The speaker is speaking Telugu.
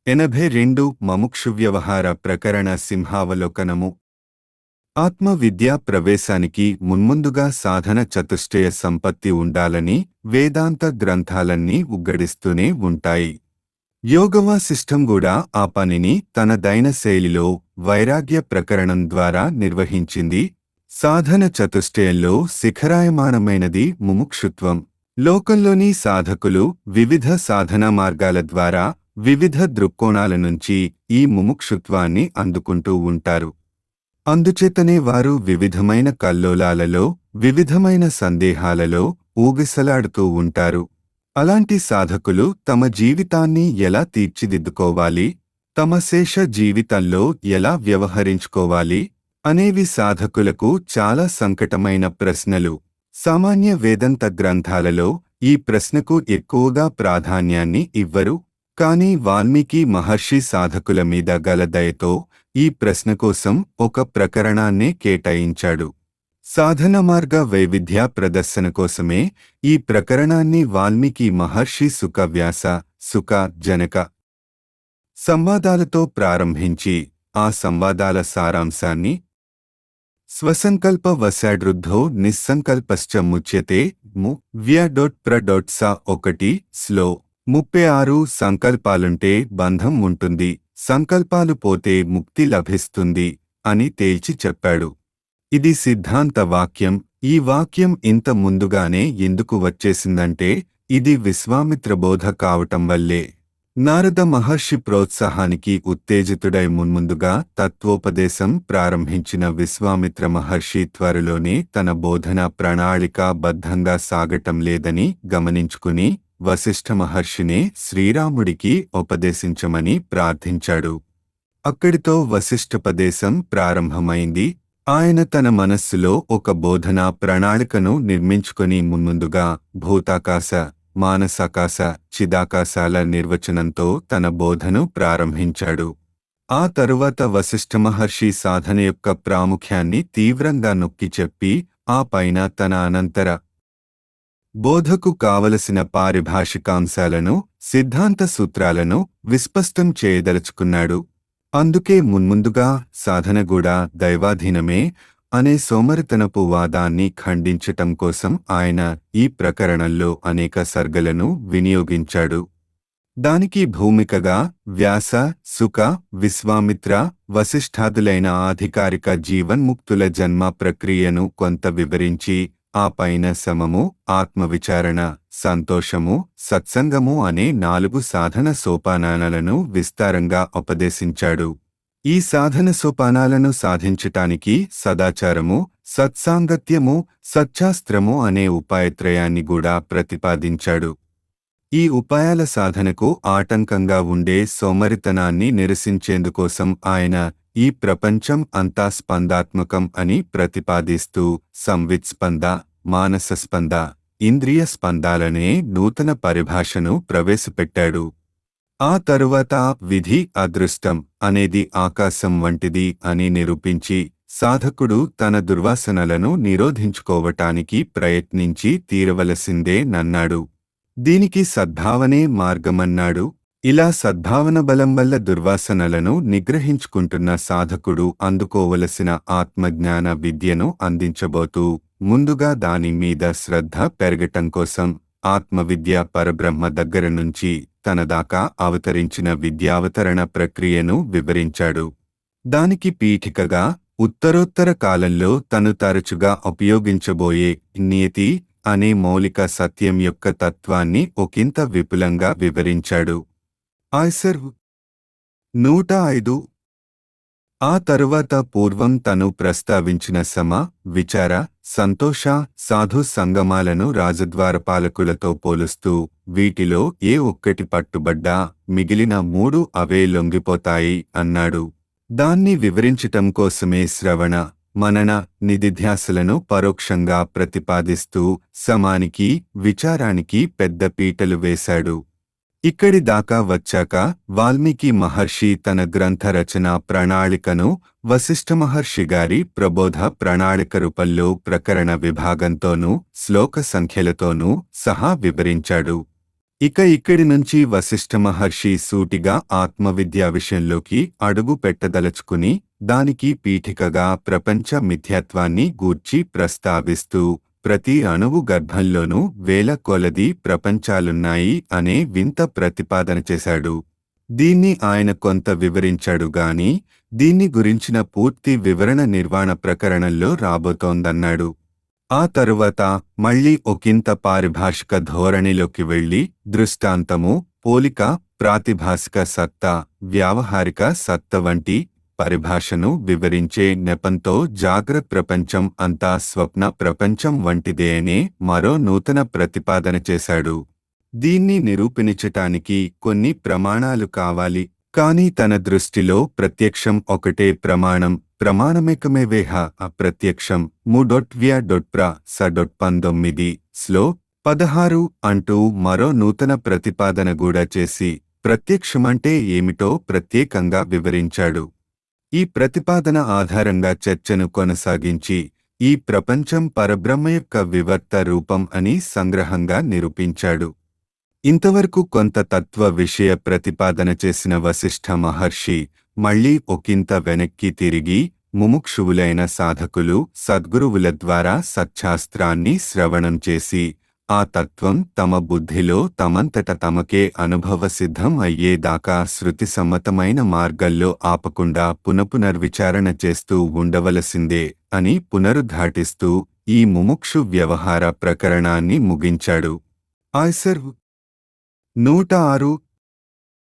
ఎనభై రెండు మముక్షు వ్యవహార ప్రకరణ సింహావలోకనము ఆత్మ విద్యా ప్రవేశానికి మున్ముందుగా సాధన చతుష్టయ సంపత్తి ఉండాలని వేదాంత గ్రంథాలన్నీ ఉగ్గడిస్తూనే ఉంటాయి యోగవాసిష్టం కూడా ఆ పనిని తన దైన శైలిలో వైరాగ్య ప్రకరణం ద్వారా నిర్వహించింది సాధన చతుష్టయంలో శిఖరాయమానమైనది ముముక్షుత్వం లోకంలోని సాధకులు వివిధ సాధనా మార్గాల ద్వారా వివిధ దృక్కోణాల నుంచి ఈ ముముక్షుత్వాన్ని అందుకుంటూ ఉంటారు అందుచేతనే వారు వివిధమైన కల్లోలాలలో వివిధమైన సందేహాలలో ఊగిసలాడుతూ ఉంటారు అలాంటి సాధకులు తమ జీవితాన్ని ఎలా తీర్చిదిద్దుకోవాలి తమ శేష జీవితంలో ఎలా వ్యవహరించుకోవాలి అనేవి సాధకులకు చాలా సంకటమైన ప్రశ్నలు సామాన్య వేదంత గ్రంథాలలో ఈ ప్రశ్నకు ఎక్కువగా ప్రాధాన్యాన్ని ఇవ్వరు కాని వాల్మీకి మహర్షి సాధకుల మీద గల దయతో ఈ ప్రశ్న కోసం ఒక ప్రకరణాన్నే కేటాయించాడు సాధన మార్గ వైవిధ్య ప్రదర్శన కోసమే ఈ ప్రకరణాన్ని వాల్మీకి మహర్షి సుఖ వ్యాస సుఖ జనక సంవాదాలతో ప్రారంభించి ఆ సంవాదాల సారాంశాన్ని స్వసంకల్ప వశాడృద్ధో నిస్సంకల్పశ్చ ముచ్యతే ము వ్య డొట్ ప్ర డొట్ స ఒకటి స్లో ముప్పై ఆరు సంకల్పాలుంటే బంధం ఉంటుంది సంకల్పాలు పోతే ముక్తి లభిస్తుంది అని తేల్చి చెప్పాడు ఇది సిద్ధాంత వాక్యం ఈ వాక్యం ఇంత ముందుగానే ఎందుకు వచ్చేసిందంటే ఇది విశ్వామిత్ర బోధ కావటం వల్లే నారద మహర్షి ప్రోత్సాహానికి ఉత్తేజితుడై మున్ముందుగా తత్వోపదేశం ప్రారంభించిన విశ్వామిత్ర మహర్షి త్వరలోనే తన బోధన ప్రణాళిక బద్ధంగా సాగటం లేదని గమనించుకుని వశిష్ఠ మహర్షినే శ్రీరాముడికి ఉపదేశించమని ప్రార్థించాడు అక్కడితో వశిష్ఠపదేశం ప్రారంభమైంది ఆయన తన మనస్సులో ఒక బోధనా ప్రణాళికను నిర్మించుకొని మున్ముందుగా భూతాకాశ మానసాకాశ చిదాకాశాల నిర్వచనంతో తన బోధను ప్రారంభించాడు ఆ తరువాత వశిష్ఠ మహర్షి సాధన యొక్క ప్రాముఖ్యాన్ని తీవ్రంగా నొక్కి చెప్పి ఆ పైన తన అనంతర బోధకు కావలసిన పారిభాషికాంశాలను సిద్ధాంత సూత్రాలను విస్పష్టం చేయదలుచుకున్నాడు అందుకే మున్ముందుగా సాధన కూడా దైవాధీనమే అనే సోమరితనపు వాదాన్ని ఖండించటం కోసం ఆయన ఈ ప్రకరణంలో అనేక సర్గలను వినియోగించాడు దానికి భూమికగా వ్యాస సుఖ విశ్వామిత్ర వశిష్ఠాదులైన ఆధికారిక జీవన్ముక్తుల జన్మ ప్రక్రియను కొంత వివరించి ఆ పైన సమము ఆత్మవిచారణ సంతోషము సత్సంగము అనే నాలుగు సాధన సోపానాలను విస్తారంగా ఉపదేశించాడు ఈ సాధన సోపానాలను సాధించటానికి సదాచారము సత్సాంగత్యము సచ్చాస్త్రము అనే ఉపాయత్రయాన్ని కూడా ప్రతిపాదించాడు ఈ ఉపాయాల సాధనకు ఆటంకంగా ఉండే సోమరితనాన్ని నిరసించేందుకోసం ఆయన ఈ ప్రపంచం అంతా స్పందాత్మకం అని ప్రతిపాదిస్తూ సంవిత్స్పంద మానసస్పంద ఇంద్రియ స్పందాలనే నూతన పరిభాషను ప్రవేశపెట్టాడు ఆ తరువాత విధి అదృష్టం అనేది ఆకాశం వంటిది అని నిరూపించి సాధకుడు తన దుర్వాసనలను నిరోధించుకోవటానికి ప్రయత్నించి తీరవలసిందే నన్నాడు దీనికి సద్భావనే మార్గమన్నాడు ఇలా సద్భావన బలం వల్ల దుర్వాసనలను నిగ్రహించుకుంటున్న సాధకుడు అందుకోవలసిన ఆత్మజ్ఞాన విద్యను అందించబోతూ ముందుగా దాని మీద శ్రద్ధ పెరగటం కోసం ఆత్మవిద్య పరబ్రహ్మ దగ్గర నుంచి తన దాకా అవతరించిన విద్యావతరణ ప్రక్రియను వివరించాడు దానికి పీఠికగా ఉత్తరోత్తర కాలంలో తను తరచుగా ఉపయోగించబోయే నియతి అనే మౌలిక సత్యం యొక్క తత్వాన్ని ఒకంత విపులంగా వివరించాడు ఆయ్సర్ నూట ఐదు ఆ తరువాత పూర్వం తను ప్రస్తావించిన సమ విచార సంతోష సాధు సంగమాలను రాజద్వారపాలకులతో పోలుస్తూ వీటిలో ఏ ఒక్కటి పట్టుబడ్డా మిగిలిన మూడు అవే లొంగిపోతాయి అన్నాడు దాన్ని వివరించటం కోసమే శ్రవణ మనన నిధిధ్యాసలను పరోక్షంగా ప్రతిపాదిస్తూ సమానికి విచారానికి పెద్ద పీటలు వేశాడు ఇక్కడి దాకా వచ్చాక వాల్మీకి మహర్షి తన గ్రంథ రచన ప్రణాళికను వశిష్ఠ మహర్షి గారి ప్రబోధ ప్రణాళిక రూపంలో ప్రకరణ విభాగంతోనూ శ్లోక సంఖ్యలతోనూ సహా వివరించాడు ఇక ఇక్కడి నుంచి వశిష్ఠ మహర్షి సూటిగా ఆత్మవిద్య విషయంలోకి అడుగు పెట్టదలుచుకుని దానికి పీఠికగా ప్రపంచ మిథ్యాత్వాన్ని గూర్చి ప్రస్తావిస్తూ ప్రతి అణువు గర్భంలోనూ వేల కొలది ప్రపంచాలున్నాయి అనే వింత ప్రతిపాదన చేశాడు దీన్ని ఆయన కొంత వివరించాడు గాని దీన్ని గురించిన పూర్తి వివరణ నిర్వాణ ప్రకరణంలో రాబోతోందన్నాడు ఆ తరువాత మళ్ళీ ఒకంత పారిభాషిక ధోరణిలోకి వెళ్లి దృష్టాంతము పోలిక ప్రాతిభాసిక సత్తా వ్యావహారిక సత్త వంటి పరిభాషను వివరించే నెపంతో జాగ్రత్త ప్రపంచం అంతా స్వప్న ప్రపంచం వంటిదే అనే మరో నూతన ప్రతిపాదన చేశాడు దీన్ని నిరూపించటానికి కొన్ని ప్రమాణాలు కావాలి కాని తన దృష్టిలో ప్రత్యక్షం ఒకటే ప్రమాణం ప్రమాణమేకమేవేహ అప్రత్యక్షం మూడొట్వ్య డొట్ప్ర స డొట్ పంతొమ్మిది స్లో పదహారు అంటూ మరో నూతన ప్రతిపాదన కూడా చేసి ప్రత్యక్షమంటే ఏమిటో ప్రత్యేకంగా వివరించాడు ఈ ప్రతిపాదన ఆధారంగా చర్చను కొనసాగించి ఈ ప్రపంచం పరబ్రహ్మ యొక్క వివర్త రూపం అని సంగ్రహంగా నిరూపించాడు ఇంతవరకు కొంత తత్వ విషయ ప్రతిపాదన చేసిన వశిష్ఠ మహర్షి మళ్లీ ఒకంత వెనక్కి తిరిగి ముముక్షువులైన సాధకులు సద్గురువుల ద్వారా సచ్ఛాస్త్రాన్ని శ్రవణం చేసి ఆ తత్వం తమ బుద్ధిలో తమంతట తమకే అనుభవ సిద్ధం అయ్యేదాకా శృతి సమ్మతమైన మార్గంలో ఆపకుండా పునపునర్విచారణ చేస్తూ ఉండవలసిందే అని పునరుద్ఘాటిస్తూ ఈ ముముక్షు వ్యవహార ప్రకరణాన్ని ముగించాడు ఆయ్సర్ నూట ఆరు